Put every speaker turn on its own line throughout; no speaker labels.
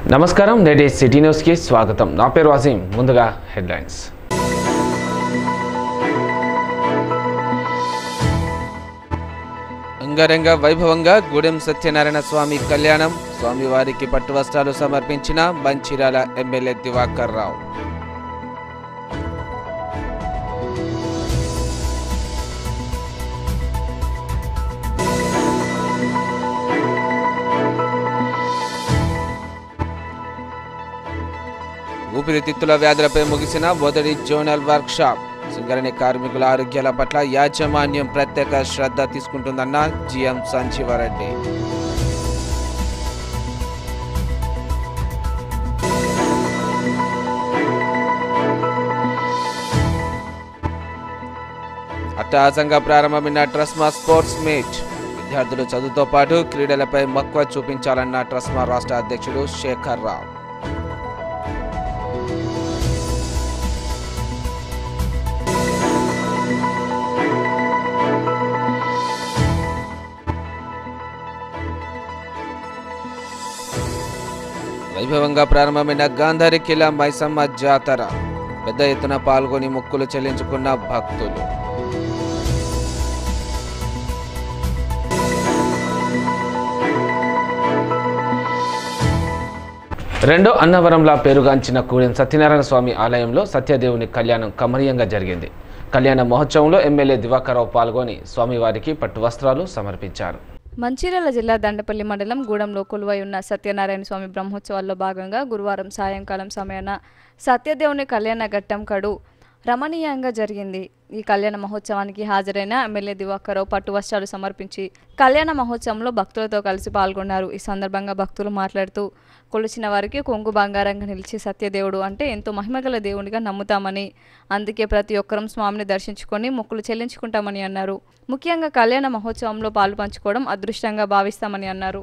నమస్కారం నేటి సిటీ న్యూస్కి స్వాగతం నా పేరు వాసీం ముందుగా హెడ్లైన్స్
అంగరంగ వైభవంగా గూడెం సత్యనారాయణ స్వామి కళ్యాణం స్వామివారికి పట్టు వస్త్రాలు సమర్పించిన మంచిర్యాల ఎమ్మెల్యే దివాకర్ రావు ఊపిరితిత్తుల వ్యాధులపై ముగిసిన మొదటి జోనల్ వర్క్ షాప్ సింగరణి కార్మికుల ఆరోగ్యాల పట్ల యాజమాన్యం ప్రత్యేక శ్రద్ధ తీసుకుంటుందన్న జిఎం సంజీవారెడ్డి అట్టహాసంగా ప్రారంభమైన ట్రస్మా స్పోర్ట్స్ మీట్ విద్యార్థులు చదువుతో పాటు క్రీడలపై మక్కువ చూపించాలన్న ట్రస్మా రాష్ట్ర అధ్యక్షుడు శేఖర్ రావు వైభవంగా ప్రారంభమైన గాంధారి కిలా మైసమ్మ జాతర పెద్ద ఎత్తున పాల్గొని మొక్కులు చెల్లించుకున్న భక్తులు
రెండో అన్నవరంలా పేరుగాంచిన కూడెం సత్యనారాయణ స్వామి ఆలయంలో సత్యదేవుని కళ్యాణం కమనీయంగా జరిగింది కళ్యాణ మహోత్సవంలో ఎమ్మెల్యే దివాకర్రావు పాల్గొని స్వామివారికి పట్టు వస్త్రాలు సమర్పించారు
మంచిర్యాల జిల్లా దండపల్లి మండలం గూడెంలో కొలువై ఉన్న సత్యనారాయణ స్వామి బ్రహ్మోత్సవాల్లో భాగంగా గురువారం సాయంకాలం సమయాన సత్యదేవుని కళ్యాణ ఘట్టం కడు రమణీయంగా జరిగింది ఈ కళ్యాణ మహోత్సవానికి హాజరైన ఎమ్మెల్యే దివాకరావు పట్టు వస్త్రాలు సమర్పించి కళ్యాణ మహోత్సవంలో భక్తులతో కలిసి పాల్గొన్నారు ఈ సందర్భంగా భక్తులు మాట్లాడుతూ కొలిచిన వారికి కొంగు బంగారంగా నిలిచే సత్యదేవుడు అంటే ఎంతో మహిమగల దేవునిగా నమ్ముతామని అందుకే ప్రతి ఒక్కరం స్వామిని దర్శించుకొని మొక్కులు చెల్లించుకుంటామని అన్నారు ముఖ్యంగా కళ్యాణ మహోత్సవంలో పాలు పంచుకోవడం అదృష్టంగా భావిస్తామని అన్నారు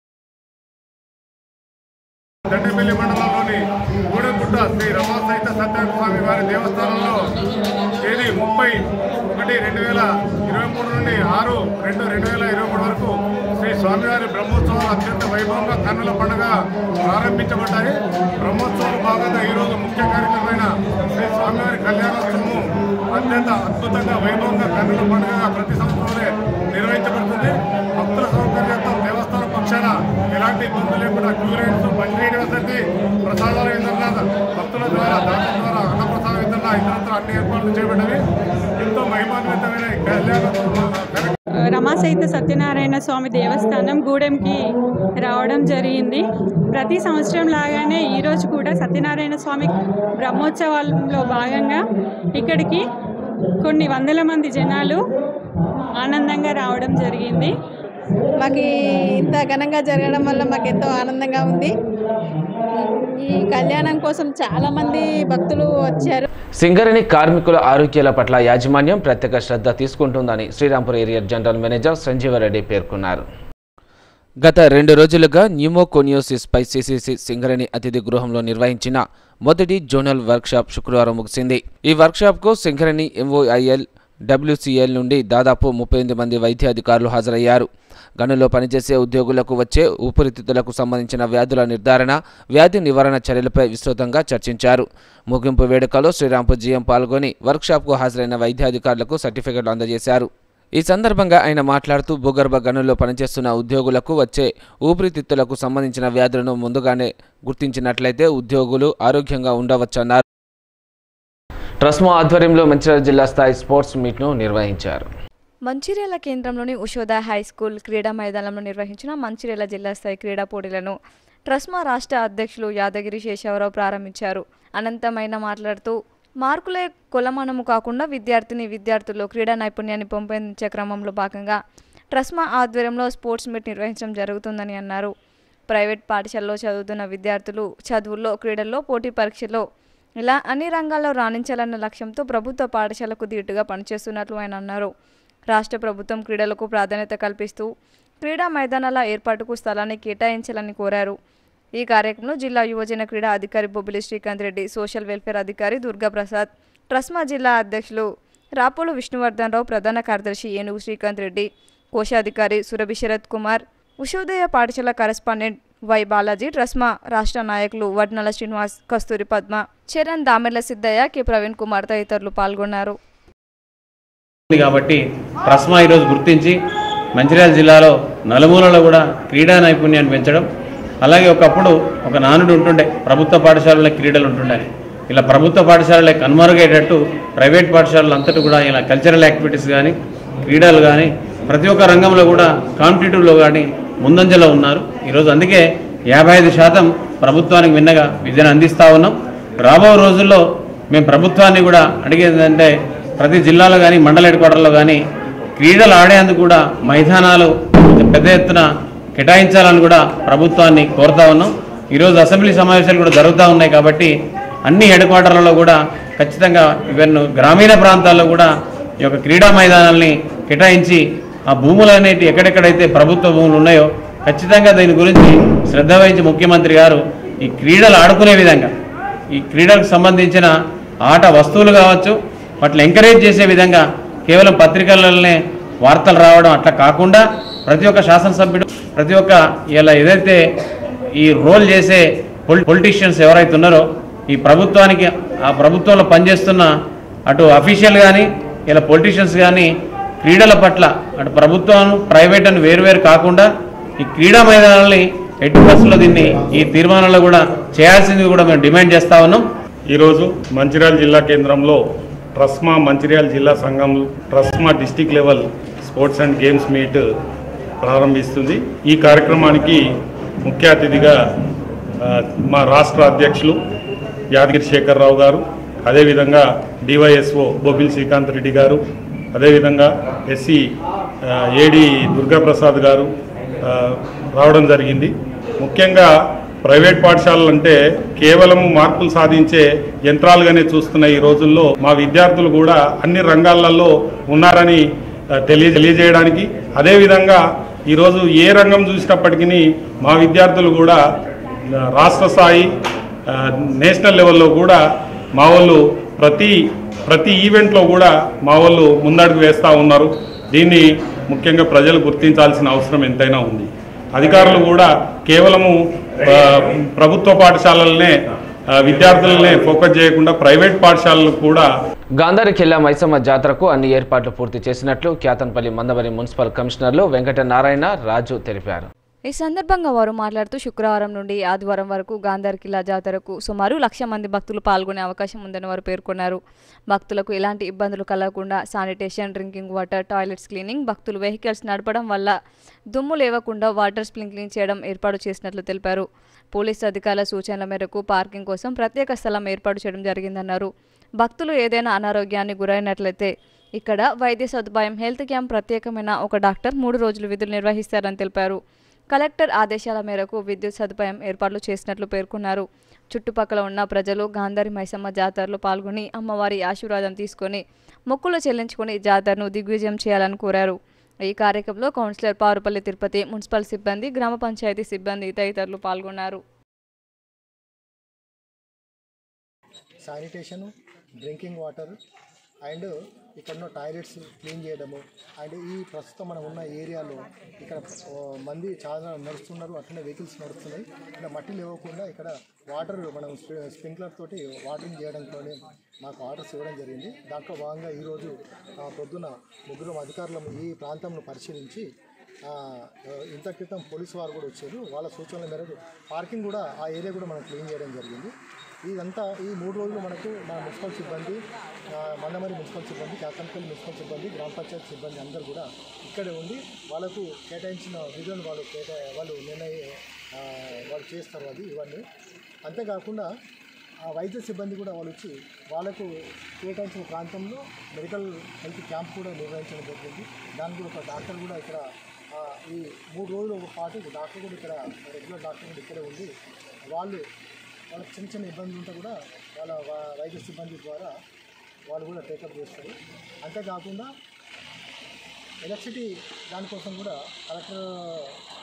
దండపల్లి మండలంలోని గూడెంగుట్ట శ్రీ రమా సహిత సత్యనారాయణ స్వామి వారి దేవస్థానంలో తేదీ ముప్పై ఒకటి రెండు వేల ఇరవై మూడు నుండి ఆరు రెండు రెండు వేల ఇరవై మూడు వరకు శ్రీ స్వామివారి బ్రహ్మోత్సవాలు అత్యంత వైభవంగా కన్నుల పండుగ ప్రారంభించబడ్డాయి బ్రహ్మోత్సవాలు భాగంగా ఈరోజు ముఖ్య కార్యక్రమమైన శ్రీ స్వామివారి కళ్యాణోత్సవము అత్యంత అద్భుతంగా వైభవంగా కన్నుల పండుగగా ప్రతి సంవత్సరమే నిర్వహించబడుతుంది భక్తుల సౌకర్యార్థం దేవస్థానం పక్షాన ఎలాంటి ఇబ్బందులు లేకుండా క్యూ లైన్స్ మంచినీటి వసతి ప్రసాదాల వితరణ భక్తుల ద్వారా దాతల ద్వారా అన్నప్రసాద వితరణ ఇతరత్ర అన్ని ఏర్పాట్లు చేయబడ్డవి ఎంతో మహిమాన్వితమైన ఈ కళ్యాణ కార్యక్రమం
రమాసహిత సత్యనారాయణ స్వామి దేవస్థానం గూడెంకి రావడం జరిగింది ప్రతి సంవత్సరం లాగానే ఈరోజు కూడా సత్యనారాయణ స్వామి బ్రహ్మోత్సవాల్లో భాగంగా ఇక్కడికి కొన్ని వందల మంది జనాలు ఆనందంగా రావడం జరిగింది
మాకు ఇంత ఘనంగా జరగడం వల్ల మాకు ఎంతో ఆనందంగా ఉంది ఈ కళ్యాణం కోసం చాలామంది భక్తులు వచ్చారు
సింగరేణి కార్మికుల ఆరోగ్యాల పట్ల యాజమాన్యం ప్రత్యేక శ్రద్ధ తీసుకుంటుందని Srirampur area general manager Sanjeevareddy పేర్కొన్నారు
గత రెండు రోజులుగా న్యూమోకోనియోసిస్ పై సిసిసి సింగరేణి అతిథి గృహంలో నిర్వహించిన మొదటి జోనల్ వర్క్షాప్ శుక్రవారం ముగిసింది ఈ వర్క్షాప్కు సింగరేణి ఎంఓఐఎల్ డబ్ల్యూసీఎల్ నుండి దాదాపు ముప్పై ఎనిమిది మంది వైద్యాధికారులు హాజరయ్యారు గనుల్లో పనిచేసే ఉద్యోగులకు వచ్చే ఊపిరితిత్తులకు సంబంధించిన వ్యాధుల నిర్ధారణ వ్యాధి నివారణ చర్యలపై విస్తృతంగా చర్చించారు ముగింపు వేడుకలో శ్రీరాంపూర్ జీఎం పాల్గొని వర్క్షాప్కు హాజరైన వైద్యాధికారులకు సర్టిఫికెట్లు అందజేశారు ఈ సందర్భంగా ఆయన మాట్లాడుతూ భూగర్భ గనుల్లో పనిచేస్తున్న ఉద్యోగులకు వచ్చే ఊపిరితిత్తులకు సంబంధించిన వ్యాధులను ముందుగానే గుర్తించినట్లయితే ఉద్యోగులు ఆరోగ్యంగా ఉండవచ్చన్నారు
ట్రస్మో ఆధ్వర్యంలో మంచిర్యాల జిల్లా స్థాయి స్పోర్ట్స్ మీట్ను నిర్వహించారు
మంచిర్యాల కేంద్రంలోని ఉషోద హై స్కూల్ క్రీడా మైదానంలో నిర్వహించిన మంచిర్యాల జిల్లా స్థాయి క్రీడా పోటీలను ట్రస్మా రాష్ట్ర అధ్యక్షులు యాదగిరి శేషవరావు ప్రారంభించారు అనంతమైన మాట్లాడుతూ మార్కులే కొలమానము కాకుండా విద్యార్థిని విద్యార్థుల్లో క్రీడా నైపుణ్యాన్ని పెంపొందించే క్రమంలో భాగంగా ట్రస్మా ఆధ్వర్యంలో స్పోర్ట్స్ మీట్ నిర్వహించడం జరుగుతుందని అన్నారు ప్రైవేట్ పాఠశాలలో చదువుతున్న విద్యార్థులు చదువుల్లో క్రీడల్లో పోటీ పరీక్షలో ఇలా అన్ని రంగాల్లో రాణించాలన్న లక్ష్యంతో ప్రభుత్వ పాఠశాలకు ధీటుగా పనిచేస్తున్నట్లు ఆయన అన్నారు రాష్ట్ర ప్రభుత్వం క్రీడలకు ప్రాధాన్యత కల్పిస్తూ క్రీడా మైదానాల ఏర్పాటుకు స్థలాన్ని కేటాయించాలని కోరారు ఈ కార్యక్రమంలో జిల్లా యువజన క్రీడా అధికారి బొబ్బిలి శ్రీకాంత్ రెడ్డి సోషల్ వెల్ఫేర్ అధికారి దుర్గాప్రసాద్ ట్రస్మా జిల్లా అధ్యక్షులు రాపోలు విష్ణువర్ధన్ రావు ప్రధాన కార్యదర్శి ఏనుగు శ్రీకాంత్ రెడ్డి కోశాధికారి సురభి శరత్ కుమార్ ఉషోదయ పాఠశాల కరెస్పాండెంట్ వై బాలాజీ ట్రస్మా రాష్ట్ర నాయకులు వడ్నల శ్రీనివాస్ కస్తూరి పద్మ చరణ్ దామెర్ల సిద్ధయ్య కె ప్రవీణ్ కుమార్ తదితరులు పాల్గొన్నారు
ఉంది కాబట్టి ప్రస్మా ఈరోజు గుర్తించి మంచిర్యాల జిల్లాలో నలుమూలలో కూడా క్రీడా నైపుణ్యాన్ని పెంచడం అలాగే ఒకప్పుడు ఒక నానుడు ఉంటుండే ప్రభుత్వ పాఠశాలల క్రీడలు ఉంటుండే ఇలా ప్రభుత్వ పాఠశాలలే కనుమరుగేటట్టు ప్రైవేట్ పాఠశాలలు అంతటా కూడా ఇలా కల్చరల్ యాక్టివిటీస్ కానీ క్రీడలు కానీ ప్రతి ఒక్క రంగంలో కూడా కాంపిటేటివ్లో కానీ ముందంజలో ఉన్నారు ఈరోజు అందుకే యాభై ఐదు శాతం ప్రభుత్వానికి విన్నగా విద్యను అందిస్తూ ఉన్నాం రాబో రోజుల్లో మేము ప్రభుత్వాన్ని కూడా అడిగేది ఏంటంటే ప్రతి జిల్లాలో కానీ మండల హెడ్ క్వార్టర్లో కానీ క్రీడలు ఆడేందుకు కూడా మైదానాలు కొంచెం పెద్ద ఎత్తున కేటాయించాలని కూడా ప్రభుత్వాన్ని కోరుతా ఉన్నాం ఈరోజు అసెంబ్లీ సమావేశాలు కూడా జరుగుతూ ఉన్నాయి కాబట్టి అన్ని హెడ్ క్వార్టర్లలో కూడా ఖచ్చితంగా ఈవెన్ గ్రామీణ ప్రాంతాల్లో కూడా ఈ యొక్క క్రీడా మైదానాల్ని కేటాయించి ఆ భూములు అనేవి ఎక్కడెక్కడైతే ప్రభుత్వ భూములు ఉన్నాయో ఖచ్చితంగా దీని గురించి శ్రద్ధ వహించి ముఖ్యమంత్రి గారు ఈ క్రీడలు ఆడుకునే విధంగా ఈ క్రీడలకు సంబంధించిన ఆట వస్తువులు కావచ్చు వాటిని ఎంకరేజ్ చేసే విధంగా కేవలం పత్రికలలోనే వార్తలు రావడం అట్లా కాకుండా ప్రతి ఒక్క శాసనసభ్యుడు ప్రతి ఒక్క ఇలా ఏదైతే ఈ రోల్ చేసే పొలి పొలిటీషియన్స్ ఎవరైతే ఉన్నారో ఈ ప్రభుత్వానికి ఆ ప్రభుత్వంలో పనిచేస్తున్న అటు అఫీషియల్ కానీ ఇలా పొలిటీషియన్స్ కానీ క్రీడల పట్ల అటు ప్రభుత్వం ప్రైవేట్ అని వేరువేరు కాకుండా ఈ క్రీడా మైదానాలని ఎట్టి బస్సులో దీన్ని ఈ తీర్మానంలో కూడా చేయాల్సింది కూడా మేము డిమాండ్ చేస్తా ఉన్నాం
ఈరోజు మంచిర్యాల జిల్లా కేంద్రంలో ట్రస్మా మంచిర్యాల జిల్లా సంఘం TRSMA district level sports and games meet ప్రారంభిస్తుంది ఈ కార్యక్రమానికి ముఖ్య అతిథిగా ఆ, మా రాష్ట్ర అధ్యక్షులు యాదగిరి శేఖరరావు గారు అదేవిధంగా డివైఎస్ఓ బొబిల్ శ్రీకాంత్ రెడ్డి గారు అదేవిధంగా ఎస్సీ ఏడి దుర్గాప్రసాద్ గారు ఆ, రావడం జరిగింది ముఖ్యంగా ప్రైవేట్ పాఠశాలలు అంటే కేవలం మార్కులు సాధించే యంత్రాలుగానే చూస్తున్న ఈ రోజుల్లో మా విద్యార్థులు కూడా అన్ని రంగాలలో ఉన్నారని ఆ, తెలియ తెలియజేయడానికి అదేవిధంగా ఈరోజు ఏ రంగం చూసినప్పటికీ మా విద్యార్థులు కూడా ఆ, రాష్ట్ర స్థాయి ఆ, నేషనల్ లెవెల్లో కూడా మా వాళ్ళు ప్రతి ప్రతి ఈవెంట్లో కూడా మా వాళ్ళు ముందడుగు వేస్తూ ఉన్నారు దీన్ని ముఖ్యంగా ప్రజలు గుర్తించాల్సిన అవసరం ఎంతైనా ఉంది అధికారులు కూడా కేవలము ఆ, ప్రభుత్వ పాఠశాలలనే ఆ, విద్యార్థులనే ఫోకస్ చేయకుండా ప్రైవేట్ పాఠశాలలు కూడా
గాంధారి ఖిల్లా మైసమ్మ జాతరకు అన్ని ఏర్పాట్లు పూర్తి చేసినట్లు క్యాతన్పల్లి మందవరి మున్సిపల్ కమిషనర్లు వెంకట నారాయణ రాజు తెలిపారు
ఈ సందర్భంగా వారు మాట్లాడుతూ శుక్రవారం నుండి ఆదివారం వరకు గాంధార్ కిల్లా జాతరకు సుమారు లక్ష మంది భక్తులు పాల్గొనే అవకాశం ఉందని వారు పేర్కొన్నారు భక్తులకు ఎలాంటి ఇబ్బందులు కలగకుండా sanitation drinking water toilets cleaning భక్తులు వెహికల్స్ నడపడం వల్ల దుమ్ము లేవకుండా వాటర్ స్ప్రింక్లింగ్ చేయడం ఏర్పాటు చేసినట్లు తెలిపారు పోలీసు అధికారుల సూచనల మేరకు పార్కింగ్ కోసం ప్రత్యేక స్థలం ఏర్పాటు చేయడం జరిగిందన్నారు భక్తులు ఏదైనా అనారోగ్యాన్ని గురైనట్లయితే ఇక్కడ వైద్య సదుపాయం హెల్త్ క్యాంప్ ప్రత్యేకమైన ఒక డాక్టర్ మూడు రోజులు విధులు నిర్వహిస్తారని తెలిపారు కలెక్టర్ ఆదేశాల మేరకు విద్యుత్ సదుపాయం ఏర్పాట్లు చేసినట్లు పేర్కొన్నారు చుట్టుపక్కల ఉన్న ప్రజలు గాంధారి మైసమ్మ జాతరలో పాల్గొని అమ్మవారి ఆశీర్వాదం తీసుకొని మొక్కులు చెల్లించుకొని జాతరను దిగ్విజయం చేయాలని కోరారు ఈ కార్యక్రమంలో కౌన్సిలర్ పారుపల్లి తిరుపతి మున్సిపల్ సిబ్బంది గ్రామ పంచాయతీ సిబ్బంది తదితరులు పాల్గొన్నారు
శానిటేషను డ్రింకింగ్ వాటర్ అండ్ ఇక్కడ ఉన్న టాయిలెట్స్ క్లీన్ చేయడము అండ్ ఈ ప్రస్తుతం మనం ఉన్న ఏరియాలో ఇక్కడ ఆ, మంది చాలా నడుస్తున్నారు అట్లనే వెహికల్స్ నడుస్తున్నాయి ఇక్కడ మట్టి లేవకుండా ఇక్కడ వాటర్ మనం స్ప్రి- స్ప్రింక్లర్ తోటి వాటరింగ్ చేయడంతో మాకు ఆర్డర్స్ ఇవ్వడం జరిగింది దాంట్లో భాగంగా ఈరోజు ఆ, పొద్దున ముగ్గురు అధికారులను ఈ ప్రాంతంలో పరిశీలించి ఆ, ఇంత క్రితం పోలీసు వారు కూడా వచ్చారు వాళ్ళ సూచనల మేరకు పార్కింగ్ కూడా ఆ ఏరియా కూడా మనం క్లీన్ చేయడం జరిగింది ఇదంతా ఈ మూడు రోజులు మనకు మా మున్సిపల్ సిబ్బంది ఆ, మందమరి మున్సిపల్ సిబ్బంది కాకంపల్లి మున్సిపల్ సిబ్బంది గ్రామ పంచాయతీ సిబ్బంది అందరూ కూడా ఇక్కడే ఉండి వాళ్ళకు కేటాయించిన విధులను వాళ్ళు కేటా వాళ్ళు నిర్ణయ ఆ, వాళ్ళు చేస్తారు అది ఇవన్నీ అంతేకాకుండా ఆ వైద్య సిబ్బంది కూడా వాళ్ళు వచ్చి వాళ్ళకు కేటాయించిన ప్రాంతంలో మెడికల్ హెల్త్ క్యాంప్ కూడా నిర్వహించడం జరిగింది దానికి కూడా ఒక డాక్టర్ కూడా ఇక్కడ ఆ, ఈ మూడు రోజుల పాటు డాక్టర్ కూడా ఇక్కడ రెగ్యులర్ డాక్టర్ కూడా ఇక్కడే ఉండి వాళ్ళు వాళ్ళకి చిన్న చిన్న ఇబ్బందులు ఉంటే కూడా వాళ్ళ వా- వైద్య సిబ్బంది ద్వారా వాళ్ళు కూడా టేకప్ చేస్తారు అంతేకాకుండా ఎలక్ట్రిసిటీ దానికోసం కూడా కలెక్టర్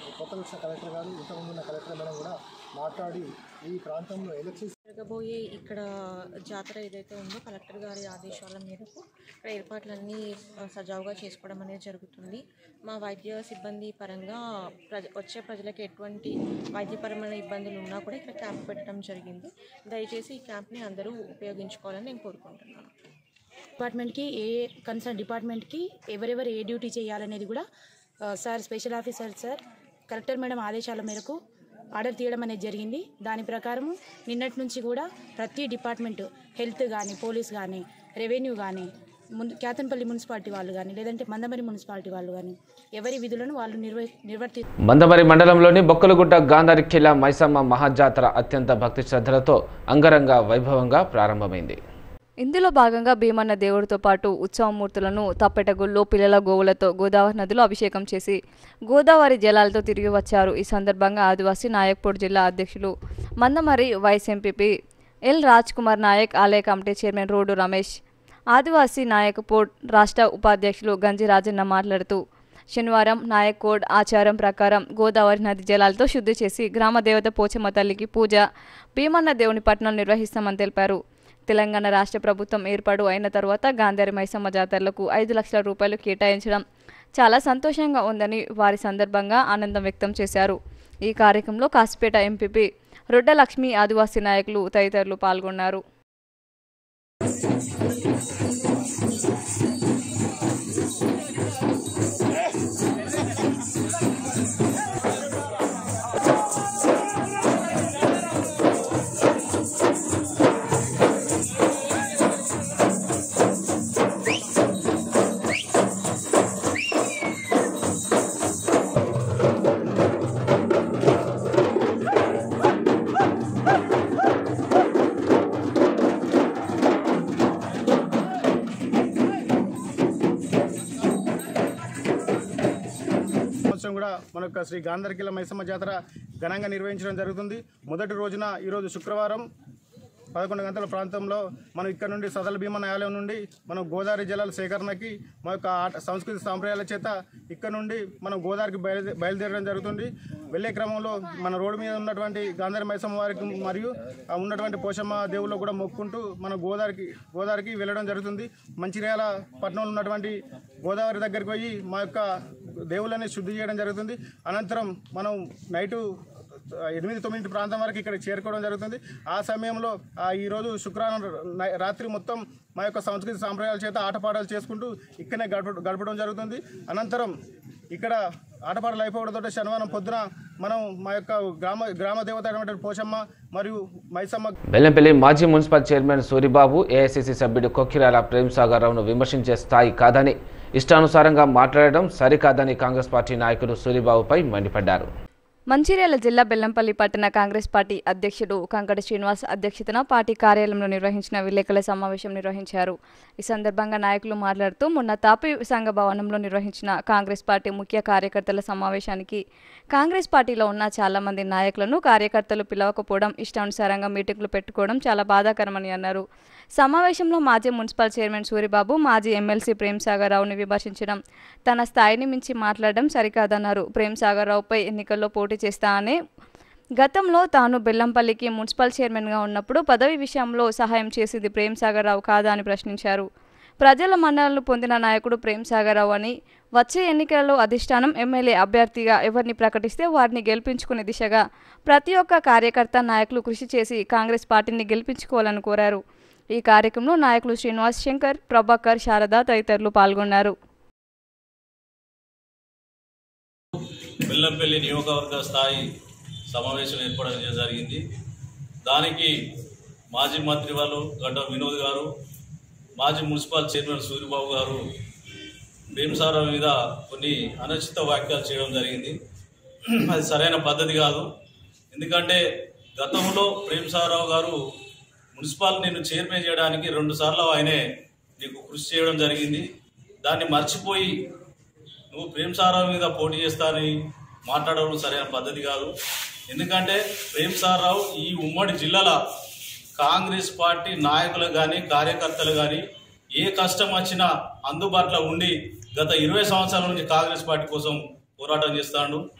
కొత్త వచ్చిన కలెక్టర్ గారు ఇంతకుముందు ఉన్న కలెక్టర్ మేడం కూడా మాట్లాడి ఈ ప్రాంతంలో ఎలక్షన్స్
జరగబోయే ఇక్కడ జాతర ఏదైతే ఉందో కలెక్టర్ గారి ఆదేశాల మేరకు ఇక్కడ ఏర్పాట్లన్నీ ఆ, సజావుగా చేసుకోవడం అనేది జరుగుతుంది మా వైద్య సిబ్బంది పరంగా ప్రజ వచ్చే ప్రజలకు ఎటువంటి వైద్యపరమైన ఇబ్బందులు ఉన్నా కూడా ఇక్కడ క్యాంప్ పెట్టడం జరిగింది దయచేసి ఈ క్యాంప్ని అందరూ ఉపయోగించుకోవాలని నేను కోరుకుంటున్నాను
డిపార్ట్మెంట్కి ఏ కన్సర్న్ డిపార్ట్మెంట్కి ఎవరెవరు ఏ డ్యూటీ చేయాలనేది కూడా ఆ, sir special officer sir collector madam ఆదేశాల మేరకు ఆర్డర్ తీయడం అనేది జరిగింది దాని ప్రకారం నిన్నటి నుంచి కూడా ప్రతి డిపార్ట్మెంట్ హెల్త్ కానీ పోలీస్ కానీ రెవెన్యూ కానీ మున్ కేతన్పల్లి మున్సిపాలిటీ వాళ్ళు కానీ లేదంటే మందమరి మున్సిపాలిటీ వాళ్ళు కానీ ఎవరి విధులను వాళ్ళు నిర్వ నిర్వర్తి
మందమరి మండలంలోని బొక్కలగుట్ట గాంధారి ఖిలా మైసమ్మ మహాజాతర అత్యంత భక్తి శ్రద్ధలతో అంగరంగ వైభవంగా ప్రారంభమైంది
ఇందులో భాగంగా భీమన్న దేవుడితో పాటు ఉత్సవమూర్తులను తప్పెటగుల్లో పిల్లల గోవులతో గోదావరి నదిలో అభిషేకం చేసి గోదావరి జలాలతో తిరిగి వచ్చారు ఈ సందర్భంగా ఆదివాసీ నాయక్పూర్ జిల్లా అధ్యక్షులు Mandamarri vice MPP L Raj Kumar Naik ఆలయ కమిటీ చైర్మన్ రోడ్డు రమేష్ ఆదివాసీ నాయక్పూర్ రాష్ట్ర ఉపాధ్యక్షులు గంజి రాజన్న మాట్లాడుతూ శనివారం నాయక్ కోడ్ ఆచారం ప్రకారం గోదావరి నది జలాలతో శుద్ధి చేసి గ్రామ దేవత పోచమ్మ తల్లికి పూజ భీమన్న దేవుని పట్టణం నిర్వహిస్తామని తెలిపారు తెలంగాణ రాష్ట్ర ప్రభుత్వం ఏర్పాటు అయిన తర్వాత గాంధారి మైసమ్మ జాతరలకు ఐదు లక్షల రూపాయలు కేటాయించడం చాలా సంతోషంగా ఉందని వారి సందర్భంగా ఆనందం వ్యక్తం చేశారు ఈ కార్యక్రమంలో కాసిపేట ఎంపీపీ రొడ్డ లక్ష్మి ఆదివాసీ నాయకులు తదితరులు పాల్గొన్నారు
సంవత్సరం కూడా మన యొక్క శ్రీ గాంధర్కిల మైసమ్మ జాతర ఘనంగా నిర్వహించడం జరుగుతుంది మొదటి రోజున ఈరోజు శుక్రవారం పదకొండు గంటల ప్రాంతంలో మనం ఇక్కడ నుండి సదల భీమన ఆలయం నుండి మనం గోదావరి జలాల సేకరణకి మా యొక్క ఆట సంస్కృతి సాంప్రదాయాల చేత ఇక్కడ నుండి మనం గోదావరికి బయలుదే బయలుదేరడం జరుగుతుంది వెళ్ళే క్రమంలో మన రోడ్డు మీద ఉన్నటువంటి గాంధారి మైసమ్మ వారికి మరియు ఆ ఉన్నటువంటి పోషమ్మ దేవుళ్ళు కూడా మొక్కుంటూ మన గోదావరికి గోదావరికి వెళ్ళడం జరుగుతుంది మంచిర్యాల పట్టణంలో ఉన్నటువంటి గోదావరి దగ్గరికి పోయి మా యొక్క దేవుళ్ళని శుద్ధి చేయడం జరుగుతుంది అనంతరం మనం నైటు ఎనిమిది తొమ్మిది ప్రాంతం వరకు ఇక్కడ చేరుకోవడం జరుగుతుంది ఆ సమయంలో ఆ ఈరోజు శుక్రవారం నై- రాత్రి మొత్తం మా యొక్క సంస్కృతి సాంప్రదాయాల చేత ఆటపాటలు చేసుకుంటూ ఇక్కడనే గడప గడపడం జరుగుతుంది అనంతరం ఇక్కడ ఆటపాటలు అయిపోవడంతో శనివారం పొద్దున మనం మా యొక్క గ్రామ గ్రామ దేవత అయినటువంటి పోషమ్మ మరియు మైసమ్మ
బెల్లంపల్లి మాజీ మున్సిపల్ చైర్మన్ సూరిబాబు ఏఐసిసి సభ్యుడు కొక్కిరాల ప్రేమ్ సాగర్ రావును విమర్శించే స్థాయి కాదని ఇష్టానుసారంగా మాట్లాడడం సరికాదని కాంగ్రెస్ పార్టీ నాయకులు సూరిబాబుపై మండిపడ్డారు
మంచిర్యాల జిల్లా బెల్లంపల్లి పట్టణ కాంగ్రెస్ పార్టీ అధ్యక్షుడు కంకటి శ్రీనివాస్ అధ్యక్షతన పార్టీ కార్యాలయంలో నిర్వహించిన విలేకరుల సమావేశం నిర్వహించారు ఈ సందర్భంగా నాయకులు మాట్లాడుతూ మొన్న తాపి సంఘ భవనంలో నిర్వహించిన కాంగ్రెస్ పార్టీ ముఖ్య కార్యకర్తల సమావేశానికి కాంగ్రెస్ పార్టీలో ఉన్న చాలా మంది నాయకులను కార్యకర్తలు పిలవకపోవడం ఇష్టానుసారంగా మీటింగ్లు పెట్టుకోవడం చాలా బాధాకరమని అన్నారు సమావేశంలో మాజీ మున్సిపల్ చైర్మన్ సూరిబాబు మాజీ ఎమ్మెల్సీ ప్రేమ్ సాగర్ రావుని విమర్శించడం తన స్థాయిని మించి మాట్లాడడం సరికాదన్నారు ప్రేమ్ సాగర్ రావుపై ఎన్నికల్లో పోటీ చేస్తా అనే గతంలో తాను బెల్లంపల్లికి మున్సిపల్ చైర్మన్గా ఉన్నప్పుడు పదవి విషయంలో సహాయం చేసింది ప్రేమ్ సాగర్ రావు కాదా అని ప్రశ్నించారు ప్రజల మన్ననలు పొందిన నాయకుడు ప్రేమ్ సాగర్ రావు అని వచ్చే ఎన్నికలలో అధిష్టానం ఎమ్మెల్యే అభ్యర్థిగా ఎవరిని ప్రకటిస్తే వారిని గెలిపించుకునే దిశగా ప్రతి ఒక్క కార్యకర్త నాయకులు కృషి చేసి కాంగ్రెస్ పార్టీని గెలిపించుకోవాలని కోరారు ఈ కార్యక్రమంలో నాయకులు శ్రీనివాస్ శంకర్ ప్రభాకర్ శారద తదితరులు పాల్గొన్నారు
బెల్లంపల్లి నియోజకవర్గ స్థాయి సమావేశం ఏర్పడడం జరిగింది దానికి మాజీ మంత్రి వాళ్ళు గడ్డ వినోద్ గారు మాజీ మున్సిపల్ చైర్మన్ సూర్యబాబు గారు భీమసారావు మీద కొన్ని అనుచిత వ్యాఖ్యలు చేయడం జరిగింది అది సరైన పద్ధతి కాదు ఎందుకంటే గతంలో ప్రేమసారావు గారు మున్సిపల్ నేను చైర్మన్ చేయడానికి రెండు సార్లు ఆయనే నీకు కృషి చేయడం జరిగింది దాన్ని మర్చిపోయి నువ్వు ప్రేమ్ సారావు మీద పోటీ చేస్తానని మాట్లాడడం సరైన పద్ధతి కాదు ఎందుకంటే ప్రేమ్ సారావు ఈ ఉమ్మడి జిల్లాల కాంగ్రెస్ పార్టీ నాయకులు కానీ కార్యకర్తలు కానీ ఏ కష్టం వచ్చినా అందుబాటులో ఉండి గత ఇరవై సంవత్సరాల నుంచి కాంగ్రెస్ పార్టీ కోసం పోరాటం చేస్తాడు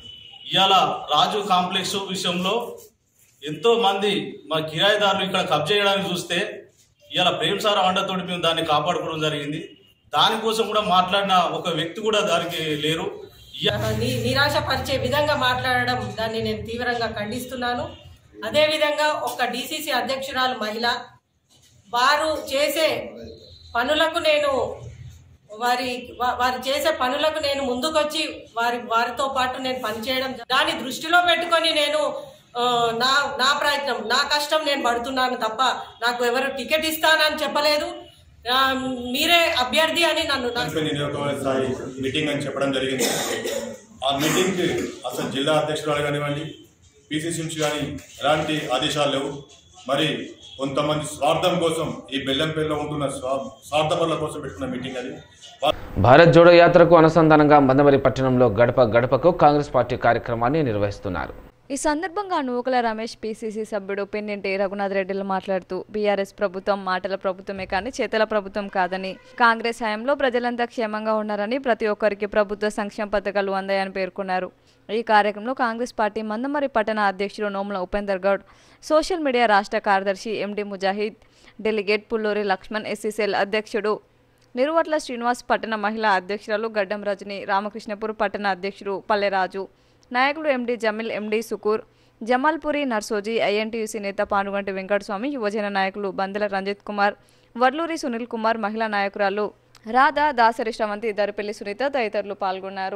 ఇవాళ రాజు కాంప్లెక్స్ విషయంలో ఎంతో మంది మా కిరాయిదారులు ఇక్కడ కబ్జా చేయడానికి చూస్తే ఇవాళ ప్రేమ్ సార్ అండతోటి మేము దాన్ని కాపాడుకోవడం జరిగింది దానికోసం కూడా మాట్లాడిన ఒక వ్యక్తి కూడా దానికి లేరు
ని- నిరాశపరిచే విధంగా మాట్లాడడం దాన్ని నేను తీవ్రంగా ఖండిస్తున్నాను అదేవిధంగా ఒక డిసిసి అధ్యక్షురాలు మహిళ వారు చేసే పనులకు నేను వారి వా- వారు చేసే పనులకు నేను ముందుకొచ్చి వారి వారితో పాటు నేను పనిచేయడం దాన్ని దృష్టిలో పెట్టుకొని నేను ఆ, నా నా ప్రయత్నం నా కష్టం నేను పడుతున్నాను తప్ప నాకు ఎవరు టికెట్ ఇస్తానని చెప్పలేదు ఆ, మీరే అభ్యర్థి అని నన్ను నాకు
ఎన్నికల నియోజకవర్గ స్థాయి మీటింగ్ అని చెప్పడం జరిగింది ఆ మీటింగ్కి అసలు జిల్లా అధ్యక్షురాలు కానివ్వండి పిసిసి నుంచి కానీ ఎలాంటి ఆదేశాలు లేవు మరి కొంతమంది స్వార్థం కోసం ఈ బెల్లంపల్లిలో ఉంటున్న స్వా స్వార్థపరుల కోసం పెట్టుకున్న మీటింగ్ అది
భారత్ జోడో యాత్రకు అనుసంధానంగా మందమరి పట్టణంలో గడప గడపకు కాంగ్రెస్ పార్టీ కార్యక్రమాన్ని నిర్వహిస్తున్నారు
ఈ సందర్భంగా నూకల రమేష్ పీసీసీ సభ్యుడు పెన్నింటి రఘునాథ్ రెడ్డిలు మాట్లాడుతూ బీఆర్ఎస్ ప్రభుత్వం మాటల ప్రభుత్వమే కానీ చేతల ప్రభుత్వం కాదని కాంగ్రెస్ హయాంలో ప్రజలంతా క్షేమంగా ఉన్నారని ప్రతి ఒక్కరికి ప్రభుత్వ సంక్షేమ పథకాలు అందాయని పేర్కొన్నారు ఈ కార్యక్రమంలో కాంగ్రెస్ పార్టీ మందమరి పట్టణ అధ్యక్షుడు నోముల ఉపేందర్ గౌడ్ సోషల్ మీడియా రాష్ట్ర కార్యదర్శి MD Mujahid delegate Pulluri Laxman SCCL అధ్యక్షుడు నిరువట్ల శ్రీనివాస్ పట్టణ మహిళా అధ్యక్షురాలు గడ్డం రజని రామకృష్ణపూర్ పట్టణ అధ్యక్షుడు పల్లెరాజు నాయకులు MD Jamil MD Sukur Jamalpuri Narsoji INTUC నేత పానుగంటి వెంకటస్వామి యువజన నాయకులు బందెల రంజిత్ కుమార్ వర్లూరి సునీల్ కుమార్ మహిళా నాయకురాలు రాధా దాసరి శ్రవంతి దరిపల్లి సునీత తదితరులు పాల్గొన్నారు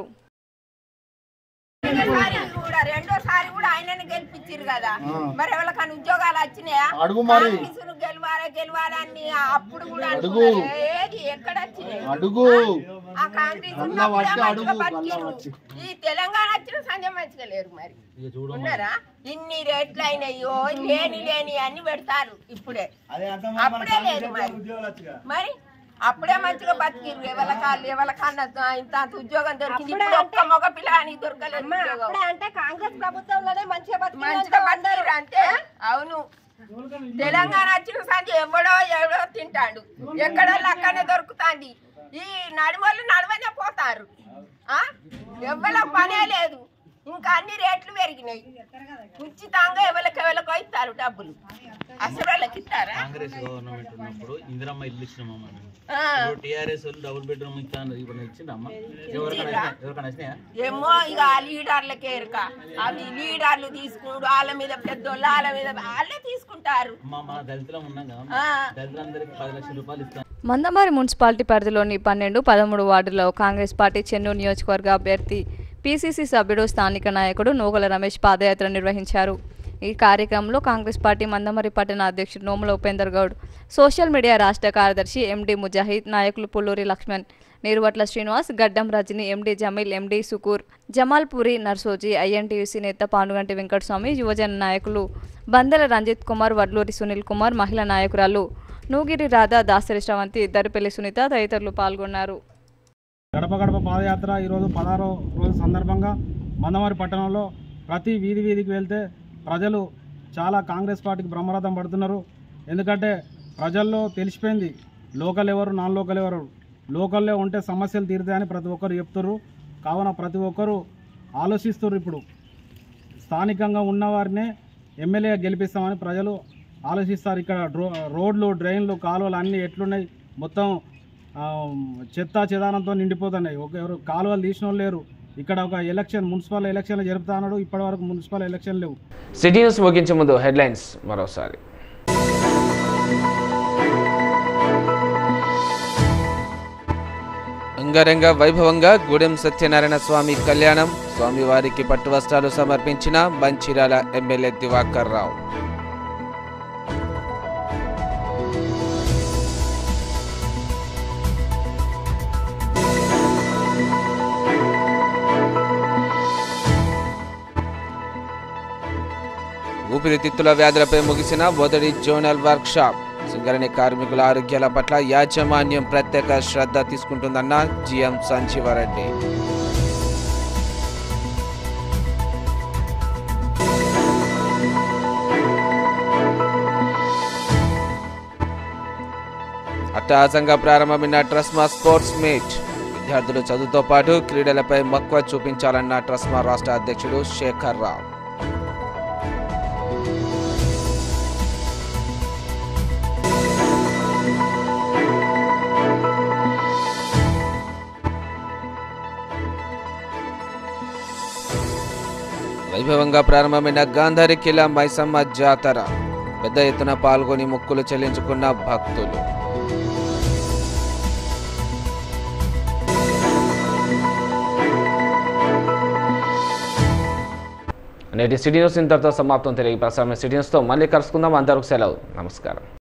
రెండోసారి కూడా రెండోసారి కూడా ఆయనని గెలిపించారు కదా మరి ఎవరికైనా ఉద్యోగాలు వచ్చినాయా
అడుగు మరి.
కాంగ్రెస్ను గెలవాలి గెలవాలని అప్పుడు కూడా
అడుగు.
అనుకున్నారు. ఏది ఎక్కడ వచ్చినాయి
అడుగు.
ఆ కాంగ్రెస్
గల్లా
ఉన్నప్పుడే
వచ్చి
మంచిగా
అడుగు, గల్లా
బతికిర్రు.
వచ్చి.
ఈ తెలంగాణ వచ్చిన సంజయ్ మంచిగా లేరు మరి ఉన్నారా ఇన్ని రేట్లు అయినాయో లేని లేని అన్ని పెడతారు ఇప్పుడే అప్పుడే లేదు మరి మరి అప్పుడే మంచిగా బతికిర్రు ఎవరి కాళ్ళు ఎవరి కన్నా ఇంత అంత ఉద్యోగం దొరికింది ఇప్పుడు ఒక్క మగ పిల్లానికి దొరకలేదు ఉద్యోగం.
అంటే కాంగ్రెస్ ప్రభుత్వంలోనే మంచిగా
మంచిగా బతికిర్రు అంటే అవును తెలంగాణ వచ్చిన సంజ ఎవడో ఎవడో తింటాడు ఎక్కడో అక్కడనే దొరుకుతాంది ఈ నడుమలు నడవనే పోతారు ఆ ఎవరి పనే లేదు ఇంకా అన్ని రేట్లు పెరిగినాయి ఉచితంగా ఎవరికి ఎవరికో ఇస్తారు డబ్బులు అసలు వాళ్ళకి ఇస్తారా
కాంగ్రెస్ గవర్నమెంట్ ఉన్నప్పుడు ఇందిరమ్మ ఇల్లు ఇచ్చినామమ్మా మేము
ఆ.
ఇప్పుడు టీఆర్ఎస్ వాళ్ళు డబుల్ బెడ్రూమ్ ఇస్తాను ఇప్పుడు ఇచ్చిండమ్మా ఎవరికైనా వచ్చినాయా? ఎవరికైనా వచ్చినాయా
ఏమో ఇక ఆ లీడర్లకే ఎరుక అవి లీడర్లు తీసుకున్నాడు వాళ్ళ మీద పెద్దోళ్ళు వాళ్ళ మీద వాళ్ళే తీసుకుంటారు
అమ్మా మా దళితులం ఉన్నాం కదా
ఆ.
దళితులందరికీ పది లక్షల రూపాయలు ఇస్తాను
మందమారి మున్సిపాలిటీ పరిధిలోని పన్నెండు పదమూడు వార్డులో కాంగ్రెస్ పార్టీ చెన్నూరు నియోజకవర్గ అభ్యర్థి పీసీసీ సభ్యుడు స్థానిక నాయకుడు నోగల రమేష్ పాదయాత్ర నిర్వహించారు ఈ కార్యక్రమంలో కాంగ్రెస్ పార్టీ మందమరి పట్టణ అధ్యక్షుడు నోముల ఉపేందర్ గౌడ్ సోషల్ మీడియా రాష్ట్ర కార్యదర్శి ఎండి ముజాహిద్ నాయకులు Pulluri Laxman Niruvatla Srinivas Gaddam Rajani MD Jamil MD Sukur Jamalpuri Narsoji INTUC నేత పానుగంటి వెంకటస్వామి యువజన నాయకులు బందెల రంజిత్ కుమార్ వడ్లూరి సునీల్ కుమార్ మహిళా నాయకురాలు నూగిరి రాధా దాసరి శ్రవంతి దరిపల్లి సునీత తదితరులు పాల్గొన్నారు
గడప గడప పాదయాత్ర ఈరోజు పదహారో రోజు సందర్భంగా మందమరి పట్టణంలో ప్రతి వీధి వీధికి వెళ్తే ప్రజలు చాలా కాంగ్రెస్ పార్టీకి బ్రహ్మరథం పడుతున్నారు ఎందుకంటే ప్రజల్లో తెలిసిపోయింది లోకల్ ఎవరు నాన్ లోకల్ ఎవరు లోకల్లో ఉంటే సమస్యలు తీరుతాయని ప్రతి ఒక్కరు చెప్తున్నారు కావున ప్రతి ఒక్కరూ ఆలోచిస్తున్నారు ఇప్పుడు స్థానికంగా ఉన్నవారినే ఎమ్మెల్యే గెలిపిస్తామని ప్రజలు ఆలోచిస్తారు ఇక్కడ డ్రో రోడ్లు డ్రైన్లు కాలువలు అన్నీ ఎట్లున్నాయి మొత్తం ఆ, చెత్త చెదానంతో నిండిపోతున్నాయి ఒక ఎవరు కాలువలు తీసిన వాళ్ళు లేరు ఇక్కడ ఒక ఎలక్షన్ మున్సిపల్ ఎలక్షన్లు జరుపుతా అన్నాడు ఇప్పటి వరకు మున్సిపల్ ఎలక్షన్ లేవు
సిటీ న్యూస్ ముగించే ముందు హెడ్లైన్స్ మరోసారి
అంగరంగ వైభవంగా గూడెం సత్యనారాయణ స్వామి కళ్యాణం స్వామివారికి పట్టు వస్త్రాలు సమర్పించిన బంచిరాల ఎమ్మెల్యే దివాకర్ రావు ఊపిరితిత్తుల వ్యాధులపై ముగిసిన మొదటి జోనల్ వర్క్షాప్ సింగరణి కార్మికుల ఆరోగ్యాల పట్ల యాజమాన్యం ప్రత్యేక శ్రద్ధ తీసుకుంటుందన్న జిఎం సంజీవారెడ్డి అట్టహాసంగా ప్రారంభమైన ట్రస్మా స్పోర్ట్స్ మీట్ విద్యార్థులు చదువుతో పాటు క్రీడలపై మక్కువ చూపించాలన్న ట్రస్మా రాష్ట్ర అధ్యక్షుడు శేఖర్ రావు వైభవంగా ప్రారంభమైన గాంధారి కిలా మైసమ్మ జాతర పెద్ద ఎత్తున పాల్గొని మొక్కులు చెల్లించుకున్న భక్తులు
నేటి సిటీ న్యూస్ ఇంతటితో సమాప్తం తిరిగి ప్రసారం సిటీ న్యూస్తో మళ్ళీ కలుసుకుందాం అందరికి సెలవు నమస్కారం